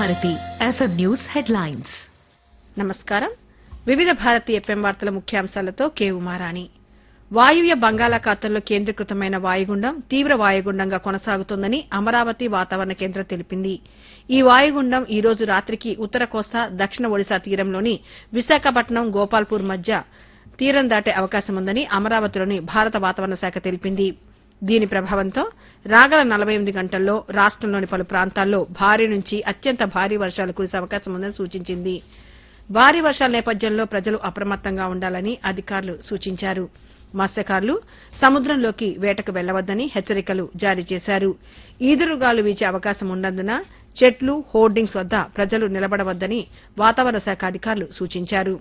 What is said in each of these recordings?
Bharati FM news headlines నమస్కారం వివిధ Bharati FM వార్తల ముఖ్యాంశాలతో కే ఉమారాణి వాయువ్య బంగాళాఖాతంలో కేంద్రీకృతమైన వాయుగుండం తీవ్ర వాయుగుండంగా కొనసాగుతోందని అమరావతి వాతావరణ కేంద్రం తెలిపింది ఈ వాయుగుండం ఈ రోజు రాత్రికి ఉత్తర కోస్తా దక్షిణ ఒడిశా తీరంలోని విశాఖపట్నం గోపాల్పూర్ మధ్య తీరం దాటే అవకాశముందని అమరావతిలోని భారత వాతావరణ శాఖ తెలిపింది దీని ప్రభావంతో రాగల నలభై ఎనిమిది గంటల్లో రాష్టంలోని పలు ప్రాంతాల్లో భారీ నుంచి అత్యంత భారీ వర్షాలు కురిసే అవకాశం ఉందని సూచించింది భారీ వర్షాల నేపథ్యంలో ప్రజలు అప్రమత్తంగా ఉండాలని అధికారులు సూచించారు మత్స్యకారులు సముద్రంలోకి వేటకు వెళ్లవద్దని హెచ్చరికలు జారీ చేశారు ఈదురుగాలు వీచే అవకాశం ఉన్నందున చెట్లు హోర్డింగ్స్ వద్ద ప్రజలు నిలబడవద్దని వాతావరణ శాఖ అధికారులు సూచించారు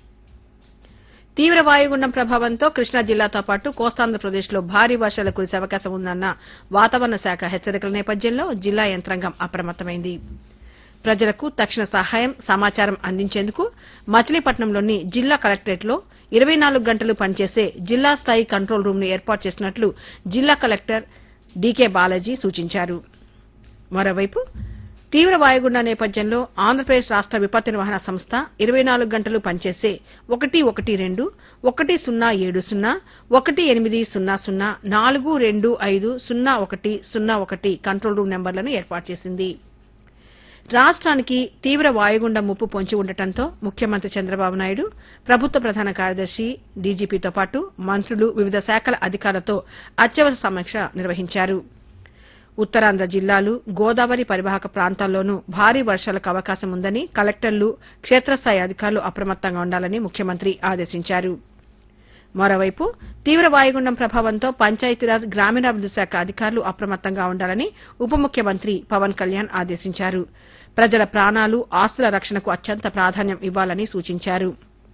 తీవ్ర వాయుగుండం ప్రభావంతో కృష్ణా జిల్లాతో పాటు కోస్తాంధ్రప్రదేశ్లో భారీ వర్షాలు కురిసే అవకాశం ఉందన్న వాతావరణ శాఖ హెచ్చరికల నేపథ్యంలో జిల్లా యంత్రాంగం అప్రమత్తమైంది ప్రజలకు తక్షణ సహాయం సమాచారం అందించేందుకు మచిలీపట్నంలోని జిల్లా కలెక్టరేట్లో ఇరవై నాలుగు గంటలు పనిచేసే జిల్లా స్థాయి కంట్రోల్ రూమ్ ను ఏర్పాటు చేసినట్లు జిల్లా కలెక్టర్ డీకే బాలాజీ సూచించారు మరోవైపు తీవ్ర వాయుగుండ నేపథ్యంలో ఆంధ్రప్రదేశ్ రాష్ట విపత్తు నిర్వహణ సంస్థ ఇరవై నాలుగు గంటలు పనిచేసే ఒకటి ఒకటి రెండు ఒకటి సున్నా ఏడు సున్నా ఒకటి ఎనిమిది సున్నా సున్నా నాలుగు రెండు ఐదు సున్నా ఒకటి సున్నా ఒకటి కంట్రోల్ రూమ్ నెంబర్లను ఏర్పాటు చేసింది రాష్ట్రానికి తీవ్ర వాయుగుండం ముప్పు పొంచి ఉండటంతో ముఖ్యమంత్రి చంద్రబాబు నాయుడు ప్రభుత్వ ప్రధాన కార్యదర్శి డీజీపీతో పాటు మంత్రులు వివిధ శాఖల అధికారులతో అత్యవసర సమీక్ష నిర్వహించారు ఉత్తరాంధ్ర జిల్లాలు గోదావరి పరివాహక ప్రాంతాల్లోనూ భారీ వర్షాలకు అవకాశం ఉందని కలెక్టర్లు క్షేత్రస్థాయి అధికారులు అప్రమత్తంగా ఉండాలని ముఖ్యమంత్రి ఆదేశించారు మరోవైపు తీవ్ర వాయుగుండం ప్రభావంతో పంచాయతీరాజ్ గ్రామీణాభివృద్ది శాఖ అధికారులు అప్రమత్తంగా ఉండాలని ఉప ముఖ్యమంత్రి పవన్ కళ్యాణ్ ఆదేశించారు ప్రజల ప్రాణాలు ఆస్తుల రక్షణకు అత్యంత ప్రాధాన్యం ఇవ్వాలని సూచించారు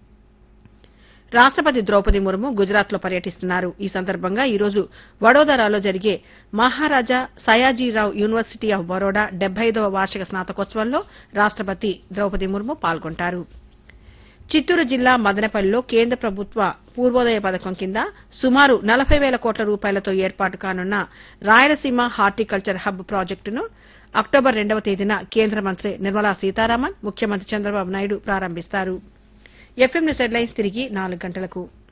రాష్టపతి ద్రౌపది ముర్ము గుజరాత్లో పర్యటిస్తున్నారు ఈ సందర్భంగా ఈ రోజు వడోదరాలో జరిగే మహారాజా సయాజీరావు యూనివర్సిటీ ఆఫ్ బరోడా డెబ్బై ఐదవ వార్షిక స్నాతకోత్సవంలో రాష్టపతి ద్రౌపది ముర్ము పాల్గొంటారు చిత్తూరు జిల్లా మదనపల్లిలో కేంద్ర ప్రభుత్వ పూర్వోదయ పథకం కింద సుమారు నలభై వేల కోట్ల రూపాయలతో ఏర్పాటు కానున్న రాయలసీమ హార్టికల్చర్ హబ్ ప్రాజెక్టును అక్టోబర్ రెండవ తేదీన కేంద్ర మంత్రి నిర్మలా సీతారామన్ ముఖ్యమంత్రి చంద్రబాబు నాయుడు ప్రారంభిస్తారు ఎఫ్ఎం న్యూస్ హెడ్లైన్స్ తిరిగి నాలుగు గంటలకు